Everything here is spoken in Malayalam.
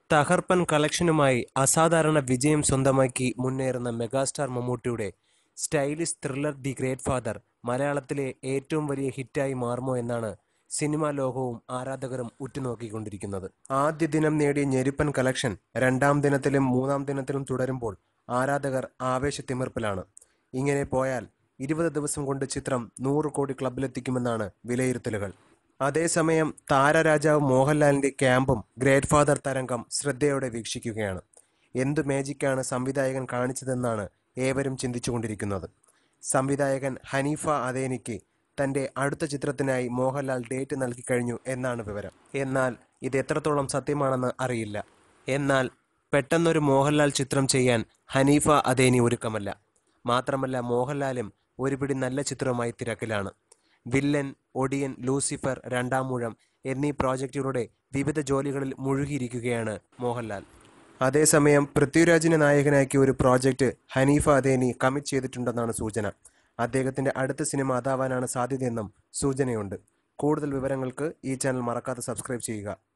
തകർപ്പൻ കളക്ഷനുമായി അസാധാരണ വിജയം സ്വന്തമാക്കി മുന്നേറുന്ന മെഗാസ്റ്റാർ മമ്മൂട്ടിയുടെ stylish thriller the great father മലയാളത്തിലെ ഏറ്റവും വലിയ ഹിറ്റായി മാറുമോ എന്നാണ് സിനിമാ ലോകവും ആരാധകരും ഉറ്റുനോക്കിക്കൊണ്ടിരിക്കുന്നത് ആദ്യ ദിനം നേടിയ ഞെരുപ്പൻ കളക്ഷൻ രണ്ടാം ദിനത്തിലും മൂന്നാം ദിനത്തിലും തുടരുമ്പോൾ ആരാധകർ ആവേശത്തിമിർപ്പിലാണ് ഇങ്ങനെ പോയാൽ ഇരുപത് ദിവസം കൊണ്ട് ചിത്രം നൂറ് കോടി ക്ലബിലെത്തിക്കുമെന്നാണ് വിലയിരുത്തലുകൾ അതേസമയം താരരാജാവ് മോഹൻലാലിന്റെ ക്യാമ്പും ഗ്രേറ്റ് ഫാദർ തരംഗം ശ്രദ്ധയോടെ വീക്ഷിക്കുകയാണ് എന്തു മാജിക്കാണ് സംവിധായകൻ കാണിച്ചതെന്നാണ് ഏവരും ചിന്തിച്ചുകൊണ്ടിരിക്കുന്നത് സംവിധായകൻ ഹനീഫ അദേനിക്ക് തന്റെ അടുത്ത ചിത്രത്തിനായി മോഹൻലാൽ ഡേറ്റ് നൽകിക്കഴിഞ്ഞു എന്നാണ് വിവരം എന്നാൽ ഇത് എത്രത്തോളം സത്യമാണെന്ന് അറിയില്ല എന്നാൽ പെട്ടെന്നൊരു മോഹൻലാൽ ചിത്രം ചെയ്യാൻ ഹനീഫ അദേനി ഒരുക്കമല്ല മാത്രമല്ല മോഹൻലാലും ഒരുപിടി നല്ല ചിത്രവുമായി തിരക്കിലാണ് വില്ലൻ ഒടിയൻ ലൂസിഫർ രണ്ടാമൂഴം എന്നീ പ്രോജക്റ്റുകളുടെ വിവിധ ജോലികളിൽ മുഴുകിയിരിക്കുകയാണ് മോഹൻലാൽ അതേസമയം പൃഥ്വിരാജിനെ നായകനാക്കി ഒരു പ്രോജക്റ്റ് ഹനീഫ അദേനി കമ്മിറ്റ് ചെയ്തിട്ടുണ്ടെന്നാണ് സൂചന അദ്ദേഹത്തിന്റെ അടുത്ത സിനിമ അതാവാനാണ് സാധ്യതയെന്നും സൂചനയുണ്ട് കൂടുതൽ വിവരങ്ങൾക്ക് ഈ ചാനൽ മറക്കാതെ സബ്സ്ക്രൈബ് ചെയ്യുക